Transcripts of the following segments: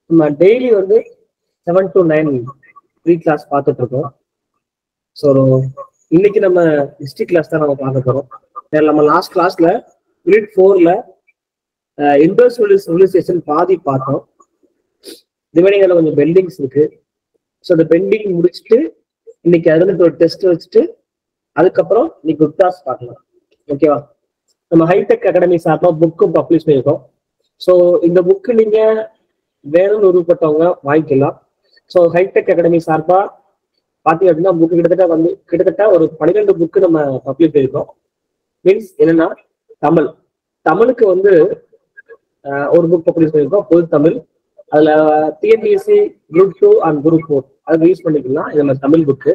நம்ம டெய்லி வந்து seven to nine free class பார்த்துட்டு இருக்கோம் ஸோ இன்னைக்கு நம்ம ஹிஸ்ட்ரி கிளாஸ் தான் நம்ம பார்க்க போறோம் இதுல நம்ம லாஸ்ட் கிளாஸ்ல யூனிட் ஃபோர்ல இண்டஸ்ட்ரியல் சிவிலைசேஷன் பாதி பார்த்தோம் ரிமைனிங் அதில் கொஞ்சம் பெண்டிங்ஸ் இருக்கு ஸோ அந்த பெண்டிங் முடிச்சுட்டு இன்னைக்கு அதுல ஒரு டெஸ்ட் வச்சுட்டு அதுக்கப்புறம் இன்னைக்கு குப்தாஸ் பார்க்கலாம் ஓகேவா நம்ம ஹைடெக் அகாடமி சார்பாக புக்கும் பப்ளிஷ் பண்ணியிருக்கோம் ஸோ இந்த புக்கு நீங்க வேணும்னு விருப்பப்பட்டவங்க வாங்கிக்கலாம் ஸோ ஹைடெக் அகாடமி சார்பா பார்த்தீங்க அப்படின்னா புக்கு கிட்டத்தட்ட வந்து கிட்டத்தட்ட ஒரு பன்னிரெண்டு புக்கு நம்ம பப்ளிஷ் பண்ணியிருக்கோம் மீன்ஸ் என்னன்னா தமிழ் தமிழுக்கு வந்து ஆஹ், ஒரு புக் பப்ளிஷ் பண்ணியிருக்கோம் பொது தமிழ் அதுல TNPSC group two and group four அதுக்கு யூஸ் பண்ணிக்கலாம் இது நம்ம தமிழ் புக்கு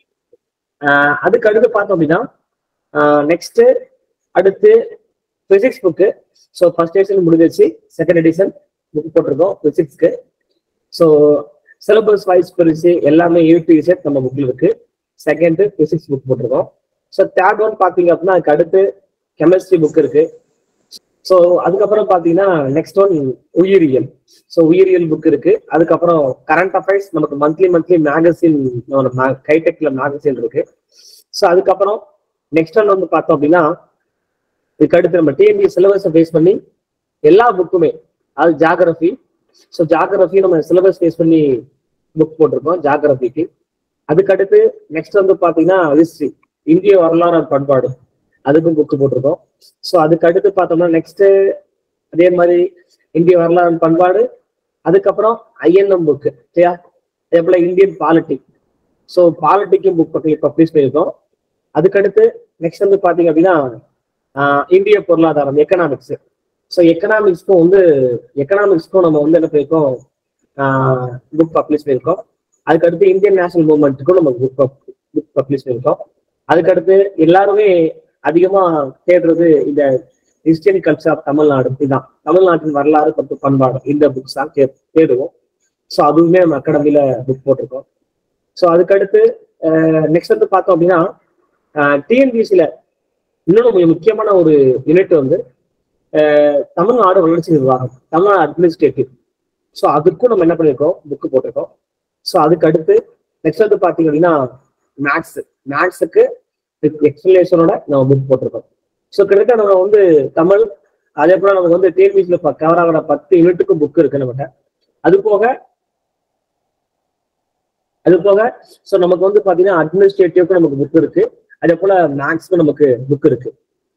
அதுக்கு அடுத்து பார்த்தோம் அப்படின்னா நெக்ஸ்ட் அடுத்து physics book so first edition முடிஞ்சிச்சு செகண்ட் எடிஷன் புக் போட்டிருக்கோம் பிசிக்ஸ்க்கு ஸோ சிலபஸ் வைஸ் பிரிச்சு எல்லாமே ஏ டு இசட் நம்ம புக்கில் இருக்கு செகண்ட் பிசிக்ஸ் புக் போட்டிருக்கோம் ஸோ தேர்ட் ஒன் பார்த்தீங்க அப்படின்னா அதுக்கு அடுத்து கெமிஸ்ட்ரி புக் இருக்கு ஸோ அதுக்கப்புறம் பார்த்தீங்கன்னா நெக்ஸ்ட் ஒன் உயிரியல் ஸோ உயிரியல் புக் இருக்கு அதுக்கப்புறம் கரண்ட் அஃபேர்ஸ் நமக்கு மந்த்லி மந்த்லி மேகசின் கைடெக்ல மேகசின் இருக்கு ஸோ அதுக்கப்புறம் நெக்ஸ்ட் ஒன் வந்து பார்த்தோம் அப்படின்னா இதுக்கு அடுத்து நம்ம டிஎன்பி சிலபஸை பேஸ் பண்ணி எல்லா புக்குமே அது ஜாகிரபி ஸோ ஜாகிரபி நம்ம சிலபஸ் பேஸ் பண்ணி புக் போட்டிருக்கோம் ஜாகிரபிக்கு அதுக்கடுத்து நெக்ஸ்ட் வந்து பார்த்தீங்கன்னா ஹிஸ்ட்ரி இந்திய வரலாறு and பண்பாடு அதுக்கும் புக் போட்டிருக்கோம் ஸோ அதுக்கு அடுத்து பார்த்தோம்னா நெக்ஸ்ட் அதே மாதிரி இந்திய வரலாறு and பண்பாடு அதுக்கப்புறம் ஐஎன்எம் புக்கு சரியா அதே போல இந்தியன் பாலிட்டி ஸோ பாலிட்டிக்கும் புக் பப்ளிஷ் பண்ணியிருக்கோம் அதுக்கடுத்து நெக்ஸ்ட் வந்து பார்த்தீங்க அப்படின்னா ஆஹ், இந்திய பொருளாதாரம் எக்கனாமிக்ஸ் ஸோ எக்கனாமிக்ஸ்க்கும் வந்து எக்கனாமிக்ஸ்க்கும் நம்ம வந்து என்ன பண்ணியிருக்கோம் புக் பப்ளிஷ் பண்ணியிருக்கோம் அதுக்கடுத்து இந்தியன் நேஷனல் மூவ்மெண்ட்டுக்கும் நம்ம புக் புக் பப்ளிஷ் பண்ணியிருக்கோம் அதுக்கடுத்து எல்லாருமே அதிகமா தேடுறது இந்த ஹிஸ்டரி கல்ச்சர் ஆஃப் தமிழ்நாடு இதுதான் தமிழ்நாட்டின் வரலாறு மற்றும் பண்பாடு இந்த புக்ஸ் தான் தே- தேடுவோம் ஸோ அதுவுமே நம்ம அகாடமியில புக் போட்டிருக்கோம் ஸோ அதுக்கடுத்து நெக்ஸ்ட் வந்து பார்த்தோம் அப்படின்னா டிஎன்பிசியில இன்னொன்று கொஞ்சம் முக்கியமான ஒரு யூனிட் வந்து அஹ், தமிழ்நாடு வளர்ச்சி நிர்வாகம் தமிழ்நாடு அட்மினிஸ்ட்ரேட்டிவ் ஸோ அதுக்கும் நம்ம என்ன பண்ணியிருக்கோம் புக்கு போட்டிருக்கோம் ஸோ அதுக்கு அடுத்து நெக்ஸ்ட் வந்து பார்த்தீங்க அப்படின்னா மேக்ஸ் மேக்ஸுக்கு எக்ஸ்பிளேஷனோட நம்ம புக் போட்டிருக்கோம் ஸோ கிட்டத்தட்ட நம்ம வந்து தமிழ் அதே போல நமக்கு வந்து டிஎன்பிசியில் கவர் ஆகிற பத்து யூனிட்டுக்கு புக் இருக்கு நம்மகிட்ட அது போக அது போக ஸோ நமக்கு வந்து பார்த்தீங்கன்னா அட்மினிஸ்ட்ரேட்டிவ்க்கு நமக்கு புக் இருக்கு அதே போல மேக்ஸ்க்கு நமக்கு புக் இருக்கு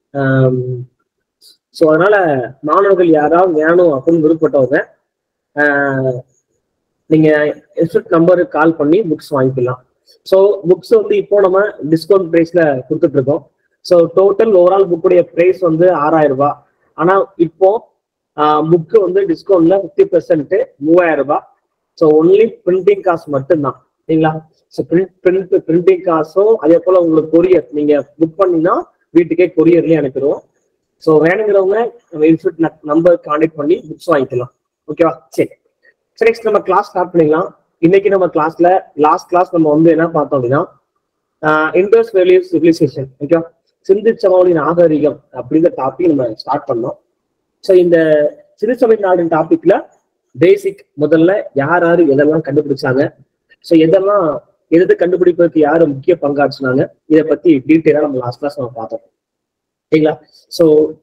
ஸோ அதனால மாணவர்கள் யாராவது வேணும் அப்படின்னு விருப்பப்பட்டவங்க ஆஹ், நீங்க இன்ஸ்டியூட் நம்பருக்கு கால் பண்ணி புக்ஸ் வாங்கிக்கலாம் ஸோ புக்ஸ் வந்து இப்போ நம்ம டிஸ்கவுண்ட் ப்ரைஸ்ல கொடுத்துட்டு இருக்கோம் ஸோ டோட்டல் ஓவரால் புக்குடைய ப்ரைஸ் வந்து ஆறாயிரம் ரூபாய் ஆனா இப்போ புக்கு வந்து டிஸ்கவுண்ட்ல ஃபிஃப்டி பெர்சன்ட் மூவாயிரம் ரூபாய் ஸோ ஒன்லி பிரிண்டிங் காசு மட்டும்தான் சரிங்களா ஸோ பிரிண்ட் பிரிண்ட் பிரிண்டிங் காசும் அதே போல உங்களுக்கு கொரியர் நீங்க புக் பண்ணீங்கன்னா வீட்டுக்கே கொரியர்லயே அனுப்பிடுவோம் ஸோ வேணுங்கிறவங்க நம்ம இன்ஸ்டியூட் நம்பர் கான்டாக்ட் பண்ணி புக்ஸ் வாங்கிக்கலாம் ஓகேவா சரி சரி நெக்ஸ்ட் நம்ம கிளாஸ் ஸ்டார்ட் பண்ணிக்கலாம் இன்னைக்கு நம்ம கிளாஸ்ல லாஸ்ட் கிளாஸ் நம்ம வந்து என்ன பார்த்தோம் அப்படின்னா இண்டோஸ் வேல்யூ சிவிலைசேஷன் ஓகேவா சிந்து சமவெளி நாகரிகம் அப்படிங்கிற டாபிக் நம்ம ஸ்டார்ட் பண்ணோம் ஸோ இந்த சிறு சபை நாடு டாபிக்ல பேசிக் முதல்ல யார் யாரு எதெல்லாம் கண்டுபிடிச்சாங்க ஸோ எதெல்லாம் எது கண்டுபிடிப்பதற்கு யாரு முக்கிய பங்காற்றினாங்க இதை பத்தி டீட்டெயிலா நம்ம லாஸ்ட் கிளாஸ் நம்ம பார்த்தோம் சரிங்களா ஸோ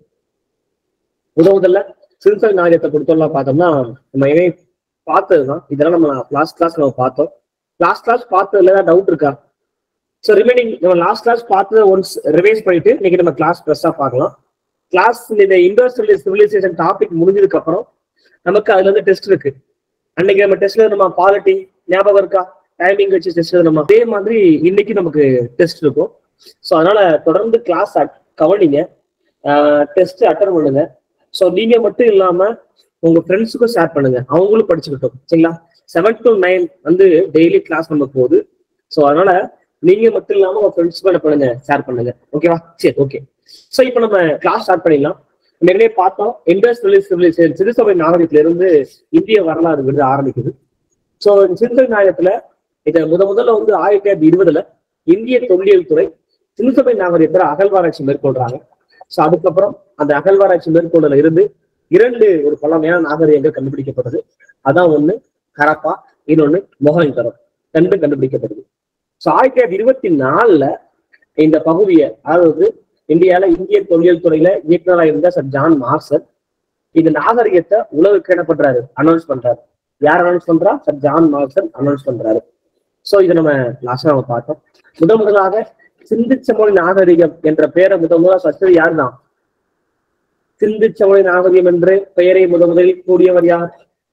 முத முதல்ல சிறுசபை நாகரிகத்தை பொறுத்தவரை பார்த்தோம்னா நம்ம ஏனே பார்த்ததுதான் இதெல்லாம் நம்ம லாஸ்ட் கிளாஸ் நம்ம பார்த்தோம் லாஸ்ட் கிளாஸ் பார்த்ததுல ஏதாவது டவுட் இருக்கா ஸோ ரிமைனிங் நம்ம லாஸ்ட் கிளாஸ் பார்த்ததை ஒன்ஸ் ரிவைஸ் பண்ணிட்டு இன்னைக்கு நம்ம கிளாஸ் ப்ரெஸ்ஸாக பார்க்கலாம் கிளாஸ் இந்த இண்டஸ்ட்ரியல் சிவிலைசேஷன் டாபிக் முடிஞ்சதுக்கு அப்புறம் நமக்கு அதுல இருந்து டெஸ்ட் இருக்கு அன்னைக்கு நம்ம டெஸ்ட்ல நம்ம பாலிட்டி ஞாபகம் இருக்கா டைமிங் வச்சு டெஸ்ட் நம்ம அதே மாதிரி இன்னைக்கு நமக்கு டெஸ்ட் இருக்கும் ஸோ அதனால தொடர்ந்து கிளாஸ் கவனிங்க டெஸ்ட் அட்டன் பண்ணுங்க ஸோ நீங்க மட்டும் இல்லாம உங்க ஃப்ரெண்ட்ஸுக்கும் ஷேர் பண்ணுங்க அவங்களும் படிச்சுக்கிட்டோம் சரிங்களா செவன் டு நைன் வந்து டெய்லி கிளாஸ் நம்ம போகுது ஸோ அதனால நீங்க மட்டும் இல்லாம உங்க ஃப்ரெண்ட்ஸுக்கும் என்ன பண்ணுங்க ஷேர் பண்ணுங்க ஓகேவா சரி ஓகே ஸோ இப்போ நம்ம கிளாஸ் ஸ்டார்ட் பண்ணிடலாம் நம்ம ஏற்கனவே பார்த்தோம் இண்டஸ்ட்ரியல் சிவிலைசேஷன் சிறுசபை நாகரிகத்துல இருந்து இந்திய வரலாறு விருது ஆரம்பிக்குது ஸோ சிறுசபை நாகரிகத்துல இதை முத முதல்ல வந்து ஆயிரத்தி தொள்ளாயிரத்தி இருபதுல இந்திய தொல்லியல் துறை சிறுசபை நாகரிகத்துல அகழ்வாராய்ச்சி மேற்கொள்றாங்க ஸோ அதுக்கப்புறம் அந்த அகழ்வாராய்ச்சி மேற்கொண்டதுல இருந்து இரண்டு ஒரு பழமையான நாகரிகங்கள் கண்டுபிடிக்கப்பட்டது அதான் ஒண்ணு ஹரப்பா இன்னொன்னு மொஹஞ்சரம் ரெண்டும் கண்டுபிடிக்கப்படுது ஸோ ஆயிரத்தி தொள்ளாயிரத்தி இருபத்தி நாலுல இந்த பகுதியை அதாவது இந்தியால இந்திய தொழில் துறையில இயக்குநராக இருந்த சர் ஜான் மார்சல் இந்த நாகரிகத்தை உலகுக்கு என்ன பண்றாரு அனௌன்ஸ் பண்றாரு யார் அனௌன்ஸ் பண்றா சர் ஜான் மார்சல் அனௌன்ஸ் பண்றாரு சோ இதை நம்ம லாஸ்டா நம்ம பார்த்தோம் முதன் முதலாக சிந்திச்சமொழி நாகரிகம் என்ற பெயரை முதன் முதலாக சச்சது யார் தான் சிந்திச்சமொழி நாகரிகம் என்று பெயரை முதன் முதலில் கூடியவர் யார்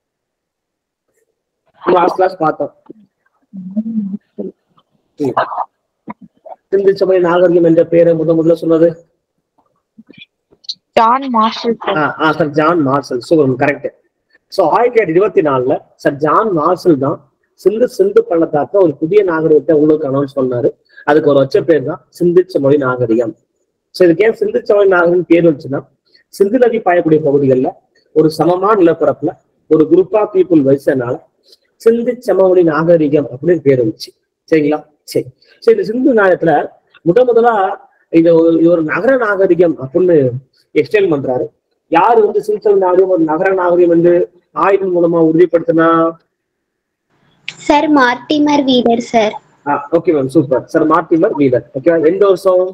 லாஸ்ட் கிளாஸ் பார்த்தோம் சிந்திச்சமொழி நாகரிகம் என்ற பெயரை முதன் முதல்ல சொன்னது ஜான் மார்ஷல் சார் ஆ, ஆ, sir John Marshall super correct so ஆயிரத்தி தொள்ளாயிரத்தி இருபத்தி நாலுல சர் ஜான் மார்சல் தான் சிந்து சிந்து பள்ளத்தாக்க ஒரு புதிய நாகரிகத்தை உங்களுக்கு அனௌன்ஸ் பண்ணாரு அதுக்கு ஒரு வச்ச பேர் தான் சிந்திச்ச மொழி நாகரிகம் சோ இதுக்கு ஏன் சிந்திச்ச மொழி நாகரிகம் பேர் வச்சுன்னா சிந்து நதி பாயக்கூடிய பகுதிகளில் ஒரு சமமான நிலப்பரப்புல ஒரு குரூப் ஆஃப் பீப்புள் வயசுனால சிந்து சமவெளி நாகரிகம் அப்படின்னு பேர் வந்துச்சு சரிங்களா சரி சரி இந்த சிந்து நாயத்துல முத முதலா இது ஒரு இது ஒரு நகர நாகரிகம் அப்படின்னு எக்ஸ்டெயின் பண்றாரு யாரு வந்து சிந்து நாகரிகம் ஒரு நகர நாகரிகம் என்று ஆய்வின் மூலமா உறுதிப்படுத்தினா sir Mortimer Wheeler sir okay ma'am super sir Mortimer Wheeler ஓகேவா எந்த வருஷம்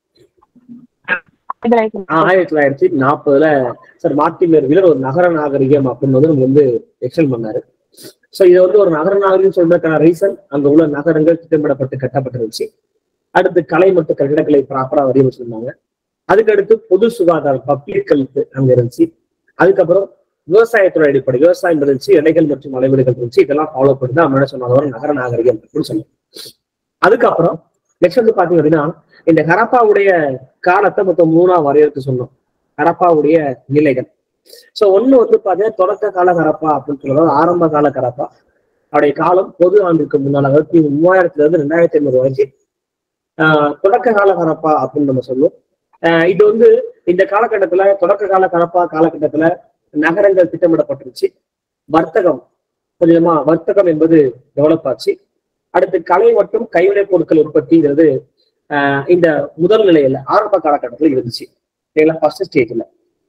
ஆ, ஆயிரத்தி தொள்ளாயிரத்தி நாற்பதுல சார் மார்டிமர் வீலர் ஒரு நகர நாகரிகம் அப்படின்னு வந்து நம்ம வந்து எக்ஸ்டெண்ட் பண்ணாரு சோ இது வந்து ஒரு நகர நாகரிகம் சொல்றதுக்கான ரீசன் அங்க உள்ள நகரங்கள் திட்டமிடப்பட்டு கட்டப்பட்டிருந்துச்சு அடுத்து கலை மற்றும் கட்டிடக்கலை ப்ராப்பரா வடிவமைச்சிருந்தாங்க அதுக்கு அடுத்து பொது சுகாதாரம் பப்ளிக் ஹெல்த் அங்க இருந்துச்சு அதுக்கப்புறம் விவசாயத்துறை அடிப்படை விவசாயம் இருந்துச்சு எல்லைகள் மற்றும் அளவீடுகள் இருந்துச்சு இதெல்லாம் ஃபாலோ பண்ணி தான் நம்ம என்ன சொன்னாங்க ஒரு நகர நாகரிகம் அப்படின்னு சொன்னோம் அதுக்கப்புறம் நெக்ஸ்ட் வந்து பாத்தீங்க அப்படின்னா இந்த ஹரப்பாவுடைய காலத்தை மொத்தம் மூணா வரையறுத்து சொன்னோம் ஹரப்பாவுடைய நிலைகள் சோ ஒண்ணு வந்து பாத்தீங்கன்னா தொடக்க கால ஹரப்பா அப்படின்னு சொல்றது ஆரம்ப கால ஹரப்பா அவருடைய காலம் பொது ஆண்டுக்கு முன்னால் அதாவது மூவாயிரத்துல இருந்து ரெண்டாயிரத்தி ஐநூறு வரைக்கும் ஆஹ் தொடக்க கால ஹரப்பா அப்படின்னு நம்ம சொல்லுவோம் ஆஹ் இது வந்து இந்த காலகட்டத்துல தொடக்க கால ஹரப்பா காலகட்டத்துல நகரங்கள் திட்டமிடப்பட்டுருச்சு வர்த்தகம் கொஞ்சமா வர்த்தகம் என்பது டெவலப் ஆச்சு அடுத்து கலை மற்றும் கைவினைப் பொருட்கள் உற்பத்திங்கிறது ஆஹ் இந்த முதல் நிலையில ஆரம்ப காலகட்டத்துல இருந்துச்சு சரிங்களா ஃபர்ஸ்ட் ஸ்டேஜ்ல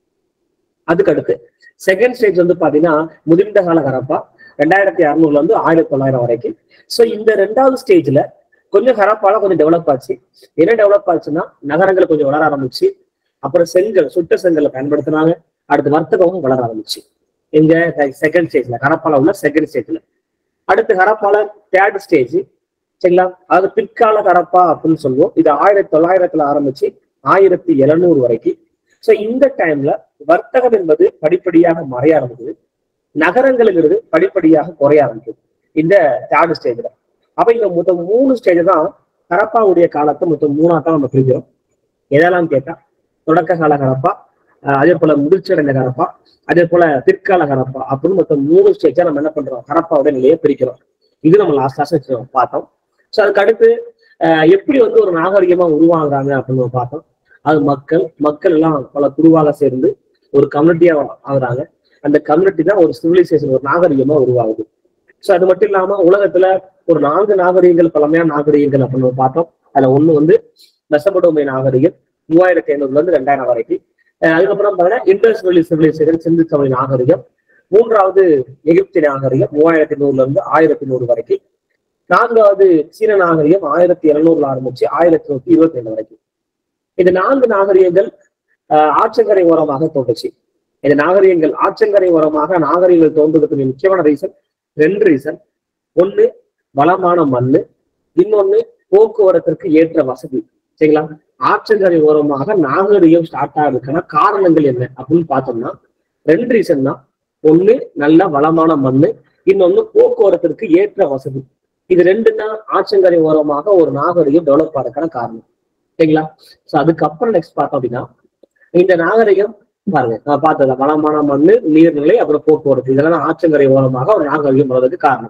அதுக்கு அடுத்து செகண்ட் ஸ்டேஜ் வந்து பாத்தீங்கன்னா முதிர்ந்த கால ஹரப்பா ரெண்டாயிரத்தி அறுநூறுல இருந்து ஆயிரத்தி தொள்ளாயிரம் வரைக்கும் சோ இந்த ரெண்டாவது ஸ்டேஜ்ல கொஞ்சம் ஹரப்பால கொஞ்சம் டெவலப் ஆச்சு என்ன டெவலப் ஆச்சுன்னா நகரங்கள் கொஞ்சம் வளர ஆரம்பிச்சு அப்புறம் செங்கல் சுட்ட செங்கலை பயன்படுத்தினாங்க அடுத்து வர்த்தகமும் வளர ஆரம்பிச்சு எங்க செகண்ட் ஸ்டேஜ்ல ஹரப்பால உள்ள செகண்ட் ஸ்டேஜ்ல அடுத்து ஹரப்பால தேர்ட் ஸ்டேஜ் சரிங்களா அது பிற்கால ஹரப்பா அப்படின்னு சொல்லுவோம் இது ஆயிரத்தி தொள்ளாயிரத்துல ஆரம்பிச்சு ஆயிரத்தி எழுநூறு வரைக்கும் சோ இந்த டைம்ல வர்த்தகம் என்பது படிப்படியாக மறைய ஆரம்பிக்குது நகரங்களுங்கிறது படிப்படியாக குறைய ஆரம்பிக்குது இந்த தேர்ட் ஸ்டேஜ்ல அப்ப இந்த மொத்தம் மூணு ஸ்டேஜ் தான் ஹரப்பாவுடைய காலத்தை மொத்தம் மூணா தான் நம்ம பிரிக்கிறோம் எதெல்லாம் கேட்டா தொடக்க கால ஹரப்பா அஹ் அதே போல முதிர்ச்சியடைந்த ஹரப்பா அதே போல பிற்கால ஹரப்பா அப்படின்னு மொத்தம் மூணு ஸ்டேஜா நம்ம என்ன பண்றோம் ஹரப்பாவோட நிலையை பிரிக்கிறோம் இது நம்ம லாஸ்ட் லாஸ்ட் பார்த்தோம் ஸோ அதுக்கு அடுத்து அஹ் எப்படி வந்து ஒரு நாகரிகமா உருவாகுறாங்க அப்படின்னு நம்ம பார்த்தோம் அது மக்கள் மக்கள் எல்லாம் பல குழுவாக சேர்ந்து ஒரு கம்யூனிட்டியா ஆகுறாங்க அந்த கம்யூனிட்டி தான் ஒரு சிவிலைசேஷன் ஒரு நாகரிகமா உருவாகுது ஸோ அது மட்டும் இல்லாம உலகத்துல ஒரு நான்கு நாகரிகங்கள் பழமையான நாகரிகங்கள் அப்படின்னு நம்ம பார்த்தோம் அதுல ஒண்ணு வந்து மெசபடோமிய நாகரிகம் மூவாயிரத்தி ஐநூறுல இருந்து ரெண்டாயிரம் வரைக்கும் அஹ் அதுக்கப்புறம் பார்த்தீங்கன்னா இண்டஸ்ட்ரியல் சிவிலைசேஷன் சிந்து சமய நாகரிகம் மூன்றாவது எகிப்திய நாகரிகம் மூவாயிரத்தி நூறுல இருந்து ஆயிரத்தி நூறு வரைக்கும் நான்காவது சீன நாகரிகம் ஆயிரத்தி எழுநூறுல ஆரம்பிச்சு ஆயிரத்தி நூத்தி இருபத்தி ஏழு வரைக்கும் இந்த நான்கு நாகரிகங்கள் ஆஹ் ஆற்றங்கரை ஓரமாக தோன்றுச்சு இந்த நாகரிகங்கள் ஆற்றங்கரை ஓரமாக நாகரிகங்கள் தோன்றுவதற்கு முக்கியமான ரீசன் ரெண்டு ரீசன் ஒண்ணு வளமான மண்ணு இன்னொன்னு போக்குவரத்திற்கு ஏற்ற வசதி சரிங்களா ஆற்றங்கரை ஓரமாக நாகரிகம் ஸ்டார்ட் ஆகுதுக்கான காரணங்கள் என்ன அப்படின்னு பார்த்தோம்னா ரெண்டு ரீசன் தான் ஒண்ணு நல்ல வளமான மண்ணு இன்னொன்னு போக்குவரத்திற்கு ஏற்ற வசதி இது ரெண்டு தான் ஆற்றங்கரை ஓரமாக ஒரு நாகரிகம் டெவலப் ஆகிறதுக்கான காரணம் சரிங்களா சோ அதுக்கப்புறம் நெக்ஸ்ட் பார்த்தோம் அப்படின்னா இந்த நாகரிகம் பாருங்க நான் பார்த்தது வளமான மண்ணு நீர்நிலை அப்புறம் போக்குவரத்து இதெல்லாம் ஆற்றங்கரை ஓரமாக ஒரு நாகரிகம் வர்றதுக்கு காரணம்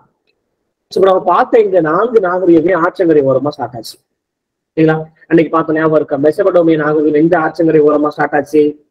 சோ நம்ம பார்த்த இந்த நான்கு நாகரிகமே ஆற்றங்கரை ஓரமா ஸ்டார்ட் ஆச்சு சரிங்களா அன்னைக்கு பார்த்த ஞாபகம் இருக்க மெசபடோமிய நாகரிகம் எந்த ஆற்றங்கரை ஓரமா ஸ்டார்ட் ஆச்சு